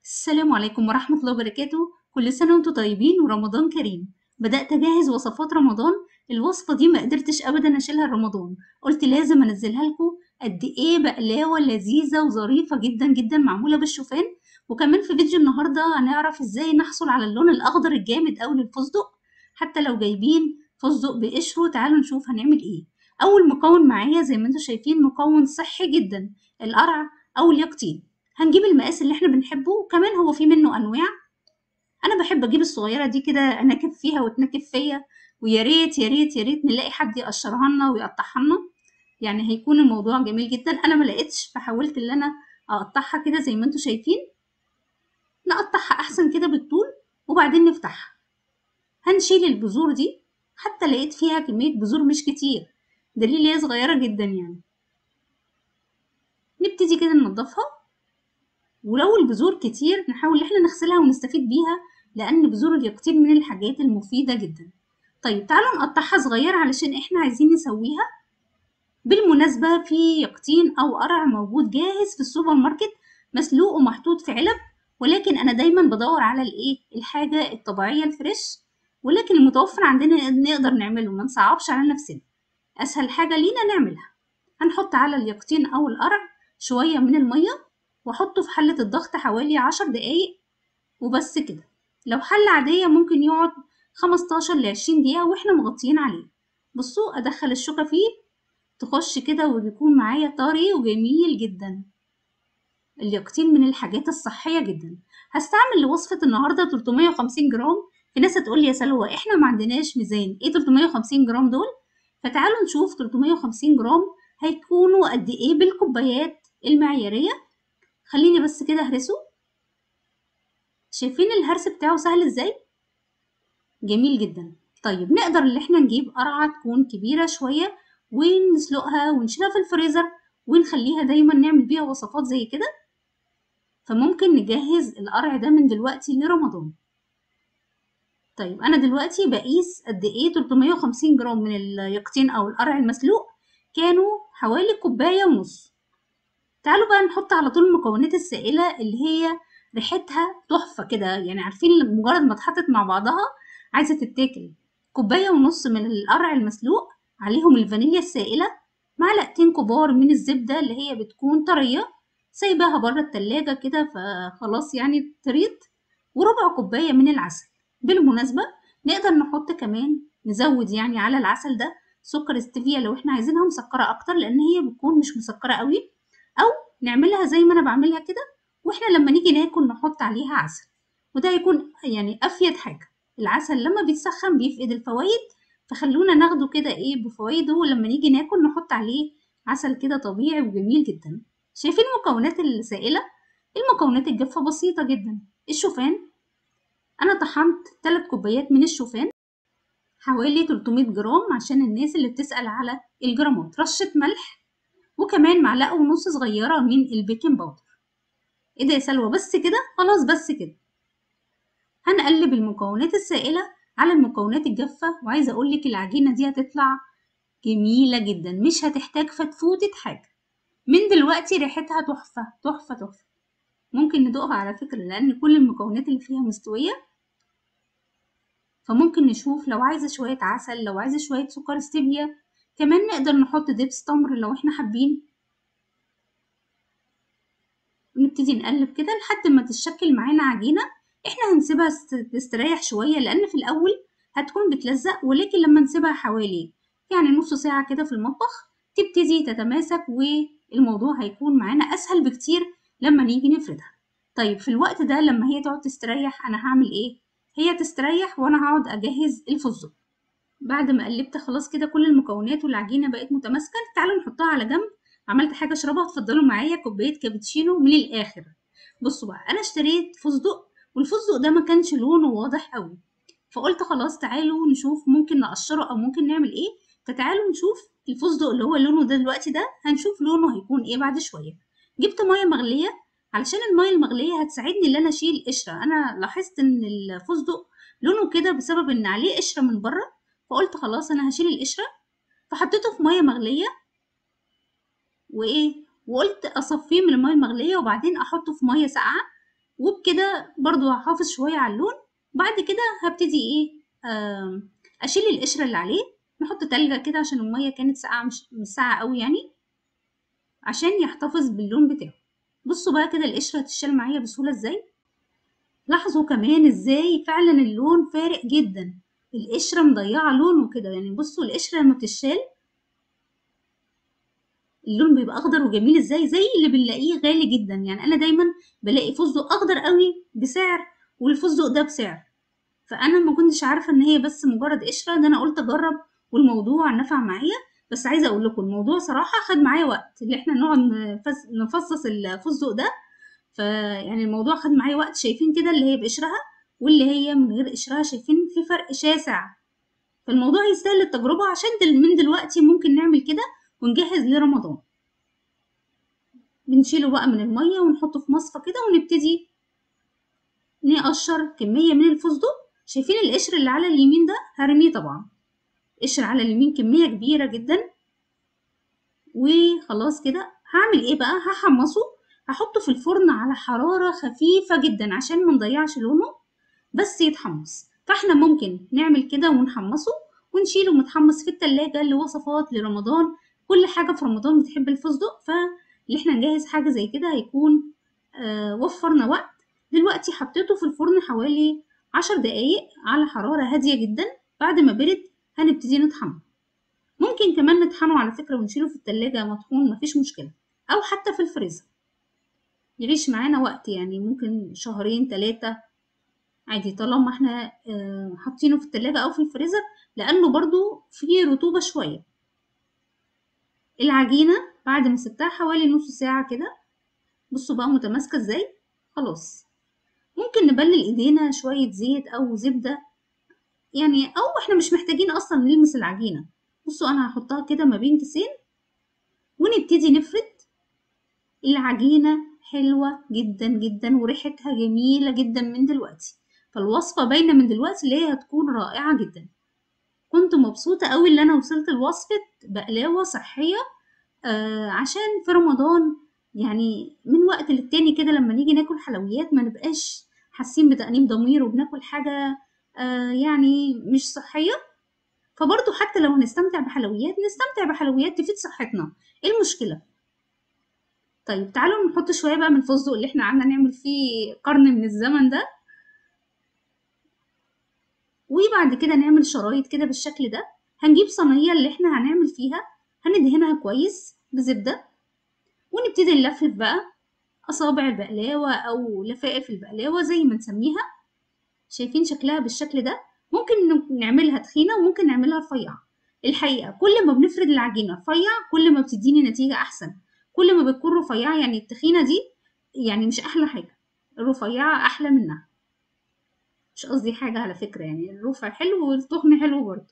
السلام عليكم ورحمة الله وبركاته كل سنة وانتم طيبين ورمضان كريم بدأت أجهز وصفات رمضان الوصفة دي ما قدرتش أبدا أشيلها رمضان قلت لازم أنزلها لكم قد إيه بقلاوة لذيذة وظريفة جدا جدا معمولة بالشوفان وكمان في فيديو النهاردة هنعرف إزاي نحصل على اللون الأخضر الجامد أوي للفستق حتى لو جايبين فستق بقشره تعالوا نشوف هنعمل إيه أول مكون معايا زي ما انتم شايفين مكون صحي جدا القرع أو اليقطين هنجيب المقاس اللي احنا بنحبه وكمان هو في منه انواع انا بحب اجيب الصغيره دي كده انكب فيها وتنكب فيا ويا ريت يا ريت يا ريت نلاقي حد يقشرها لنا ويقطعها لنا يعني هيكون الموضوع جميل جدا انا ما لقيتش فحاولت ان انا اقطعها كده زي ما انتم شايفين نقطعها احسن كده بالطول وبعدين نفتحها هنشيل البذور دي حتى لقيت فيها كميه بذور مش كتير دليل هي صغيره جدا يعني نبتدي كده ننضفها ولو البذور كتير نحاول احنا نغسلها ونستفيد بيها لان بذور اليقطين من الحاجات المفيده جدا طيب تعالوا نقطعها صغير علشان احنا عايزين نسويها بالمناسبة في يقطين أو قرع موجود جاهز في السوبر ماركت مسلوق ومحطوط في علب ولكن أنا دايما بدور على الإيه الحاجة الطبيعية الفريش ولكن المتوفر عندنا نقدر نعمله ما نصعبش على نفسنا أسهل حاجة لينا نعملها هنحط على اليقطين أو القرع شوية من المية واحطه في حلة الضغط حوالي عشر دقايق وبس كده لو حلة عادية ممكن يقعد خمستاشر لعشرين دقيقة واحنا مغطيين عليه بصوا ادخل الشوكة فيه تخش كده ويكون معايا طري وجميل جدا اليقطين من الحاجات الصحية جدا هستعمل لوصفة النهاردة 350 جرام في ناس هتقول لي يا سلوى احنا ما عندناش ميزان ايه 350 جرام دول فتعالوا نشوف 350 جرام هيكونوا قد ايه بالكوبايات المعيارية خليني بس كده اهرسه شايفين الهرس بتاعه سهل ازاي جميل جدا طيب نقدر ان احنا نجيب قرعة تكون كبيرة شوية ونسلقها ونشيلها في الفريزر ونخليها دايما نعمل بيها وصفات زي كده فممكن نجهز القرع ده من دلوقتي لرمضان طيب انا دلوقتي بقيس قد ايه 350 جرام من اليقطين او القرع المسلوق كانوا حوالي كوباية ونص تعالوا بقى نحط على طول المكونات السائلة اللي هي ريحتها تحفة كده يعني عارفين مجرد ما اتحطت مع بعضها عايزة تتاكل كوباية ونص من القرع المسلوق عليهم الفانيليا السائلة معلقتين كبار من الزبدة اللي هي بتكون طرية سايباها بره التلاجة كده فخلاص يعني طريت وربع كوباية من العسل بالمناسبة نقدر نحط كمان نزود يعني على العسل ده سكر ستيفيا لو احنا عايزينها مسكرة اكتر لان هي بتكون مش مسكرة قوي او نعملها زي ما انا بعملها كده واحنا لما نيجي ناكل نحط عليها عسل وده هيكون يعني افيد حاجه العسل لما بيتسخن بيفقد الفوائد فخلونا ناخده كده ايه بفوائده ولما نيجي ناكل نحط عليه عسل كده طبيعي وجميل جدا شايفين المكونات السائله المكونات الجافه بسيطه جدا الشوفان انا طحنت 3 كوبايات من الشوفان حوالي 300 جرام عشان الناس اللي بتسأل على الجرامات رشة ملح وكمان معلقة ونص صغيرة من البيكنج باودر ايه ده يا سلوى بس كده خلاص بس كده هنقلب المكونات السائلة على المكونات الجافة وعايزة اقولك العجينة دي هتطلع جميلة جدا مش هتحتاج فتفوتة حاجة من دلوقتي ريحتها تحفة تحفة تحفة ممكن ندوقها على فكرة لأن كل المكونات اللي فيها مستوية فممكن نشوف لو عايزة شوية عسل لو عايزة شوية سكر ستيفيا كمان نقدر نحط دبس تمر لو احنا حابين ونبتدي نقلب كده لحد ما تتشكل معانا عجينة احنا هنسيبها تستريح شوية لان في الاول هتكون بتلزق ولكن لما نسيبها حوالي يعني نص ساعة كده في المطبخ تبتدي تتماسك والموضوع هيكون معانا اسهل بكتير لما نيجي نفردها طيب في الوقت ده لما هي تقعد تستريح انا هعمل ايه هي تستريح وانا هقعد اجهز الفستق بعد ما قلبت خلاص كده كل المكونات والعجينة بقت متماسكة تعالوا نحطها على جنب عملت حاجة اشربها اتفضلوا معايا كوباية كابتشينو من الآخر بصوا بقى أنا اشتريت فستق والفستق ده ما كانش لونه واضح قوي فقلت خلاص تعالوا نشوف ممكن نقشره أو ممكن نعمل إيه فتعالوا نشوف الفستق اللي هو لونه ده دلوقتي ده هنشوف لونه هيكون إيه بعد شوية جبت مية مغلية علشان المية المغلية هتساعدني إن أنا أشيل قشرة أنا لاحظت إن الفستق لونه كده بسبب إن عليه قشرة من بره فقلت خلاص انا هشيل القشره فحطيته في ميه مغليه وايه وقلت اصفيه من الميه المغليه وبعدين احطه في ميه ساقعه وبكده برضو هحافظ شوية على اللون بعد كده هبتدي ايه آم، اشيل القشرة اللي عليه نحط تلجة كده عشان المية كانت ساقعة مش مش ساقعة قوي يعني عشان يحتفظ باللون بتاعه بصوا بقى كده القشرة هتشال معايا بسهولة ازاي لاحظوا كمان ازاي فعلا اللون فارق جدا القشرة مضيعة لونه كده يعني بصوا القشرة لما بتشال اللون بيبقى اخضر وجميل ازاي زي اللي بنلاقيه غالي جدا يعني انا دايما بلاقي فستق اخضر قوي بسعر والفستق ده بسعر فانا ما كنتش عارفه ان هي بس مجرد قشره ده انا قلت اجرب والموضوع نفع معايا بس عايزه اقول لكم الموضوع صراحه خد معايا وقت اللي احنا نقعد نفس- نفصص الفستق ده فيعني الموضوع خد معايا وقت شايفين كده اللي هي بقشرها واللي هي من غير قشرها شايفين في فرق شاسع فالموضوع يستاهل التجربه عشان دل من دلوقتي ممكن نعمل كده ونجهز لرمضان بنشيله بقى من الميه ونحطه في مصفى كده ونبتدي نقشر كميه من الفستق شايفين القشر اللي على اليمين ده هرميه طبعا قشر على اليمين كميه كبيره جدا وخلاص كده هعمل ايه بقى هحمصه هحطه في الفرن على حراره خفيفه جدا عشان ما نضيعش لونه بس يتحمص فاحنا ممكن نعمل كده ونحمصه ونشيله متحمص في التلاجة لوصفات لرمضان كل حاجة في رمضان بتحب الفستق فاللي احنا نجهز حاجة زي كده هيكون آه وفرنا وقت دلوقتي حطيته في الفرن حوالي عشر دقايق على حرارة هادية جدا بعد ما برد هنبتدي نطحنه ممكن كمان نطحنه على فكرة ونشيله في التلاجة مطحون مفيش مشكلة أو حتى في الفريزر يعيش معانا وقت يعني ممكن شهرين تلاتة عادي طالما احنا آه، حاطينه في التلاجة أو في الفريزر لأنه برضو فيه رطوبة شوية العجينة بعد ما سبتها حوالي نص ساعة كده بصوا بقى متماسكة ازاي خلاص ممكن نبلل ايدينا شوية زيت أو زبدة يعني أو احنا مش محتاجين أصلا نلمس العجينة بصوا أنا هحطها كده ما بين كيسين ونبتدي نفرد العجينة حلوة جدا جدا وريحتها جميلة جدا من دلوقتي فالوصفة باينة من دلوقتي اللي هي هتكون رائعة جدا كنت مبسوطة قوي اللي أنا وصلت لوصفة بقلاوة صحية آه عشان في رمضان يعني من وقت للتاني كده لما نيجي ناكل حلويات ما نبقاش حاسين بتأنيب ضمير وبناكل حاجة آه يعني مش صحية فبرضه حتى لو هنستمتع بحلويات نستمتع بحلويات تفيد صحتنا ايه المشكلة طيب تعالوا نحط شوية بقى من الفستق اللي احنا قعدنا نعمل فيه قرن من الزمن ده وبعد كده نعمل شرايط كده بالشكل ده هنجيب صينية اللي احنا هنعمل فيها هندهنها كويس بزبدة ونبتدي نلفلف بقى أصابع البقلاوة أو لفائف البقلاوة زي ما نسميها شايفين شكلها بالشكل ده ممكن ن- نعملها تخينة وممكن نعملها رفيعة الحقيقة كل ما بنفرد العجينة رفيع كل ما بتديني نتيجة أحسن كل ما بتكون رفيعة يعني التخينة دي يعني مش أحلى حاجة الرفيعة أحلى منها مش قصدي حاجة على فكرة يعني الرفع حلو والتخن حلو برضه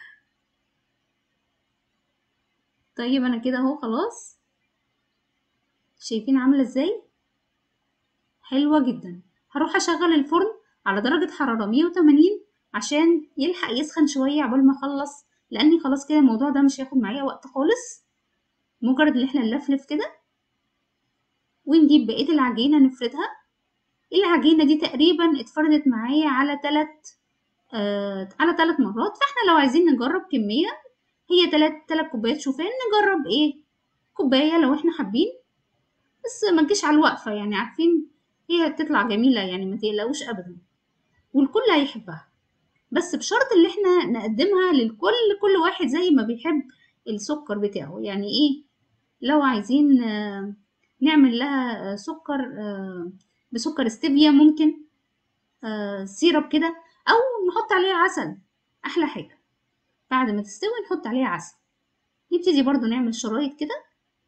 طيب أنا كده أهو خلاص شايفين عاملة ازاي حلوة جدا هروح أشغل الفرن على درجة حرارة 180 عشان يلحق يسخن شوية عقبال ما أخلص لأني خلاص كده الموضوع ده مش هياخد معايا وقت خالص مجرد ان احنا نلفلف كده ونجيب بقية العجينة نفردها العجينة دي تقريبا اتفردت معايا على تلات آه على تلات مرات فاحنا لو عايزين نجرب كمية هي تلات تلات كوبايات شوفان نجرب ايه كوباية لو احنا حابين بس ما تجيش على الوقفة يعني عارفين هي هتطلع جميلة يعني ما تقلقوش ابدا والكل هيحبها بس بشرط ان احنا نقدمها للكل كل واحد زي ما بيحب السكر بتاعه يعني ايه لو عايزين آه، نعمل لها آه، سكر آه، بسكر ستيفيا ممكن آه، سيرب كده او نحط عليها عسل احلى حاجة بعد ما تستوي نحط عليها عسل نبتدي برضو نعمل شرايط كده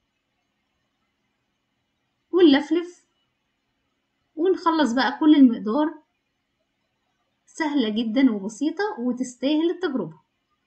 ونلفلف ونخلص بقى كل المقدار سهلة جدا وبسيطة وتستاهل التجربة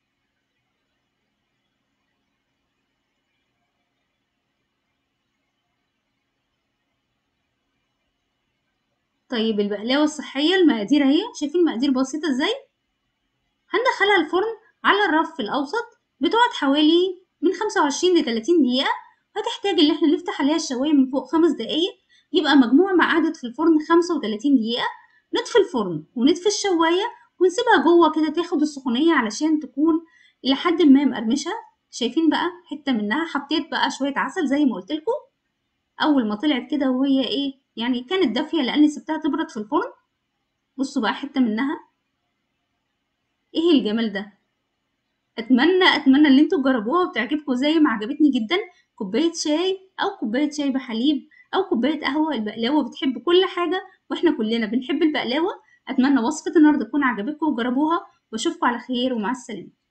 طيب البقلاوة الصحية المقادير اهي شايفين المقادير بسيطة ازاي هندخلها الفرن على الرف الأوسط بتقعد حوالي من خمسة وعشرين لتلاتين دقيقة هتحتاج ان احنا نفتح عليها الشواية من فوق خمس دقايق يبقى مجموع ما قعدت في الفرن 35 دقيقة نطفي الفرن ونطفي الشواية ونسيبها جوه كده تاخد السخونية علشان تكون إلى حد ما مقرمشة شايفين بقى حتة منها حطيت بقى شوية عسل زي ما قلت لكم أول ما طلعت كده وهي إيه يعني كانت دافية لأني سبتها تبرد في الفرن بصوا بقى حتة منها إيه الجمال ده أتمنى أتمنى إن انتوا تجربوها وتعجبكم زي ما عجبتني جدا كوباية شاي أو كوباية شاي بحليب أو كوباية قهوة البقلاوة بتحب كل حاجة وإحنا كلنا بنحب البقلاوة أتمنى وصفة النهاردة تكون عجبتكم وجربوها وأشوفكم على خير ومع السلامة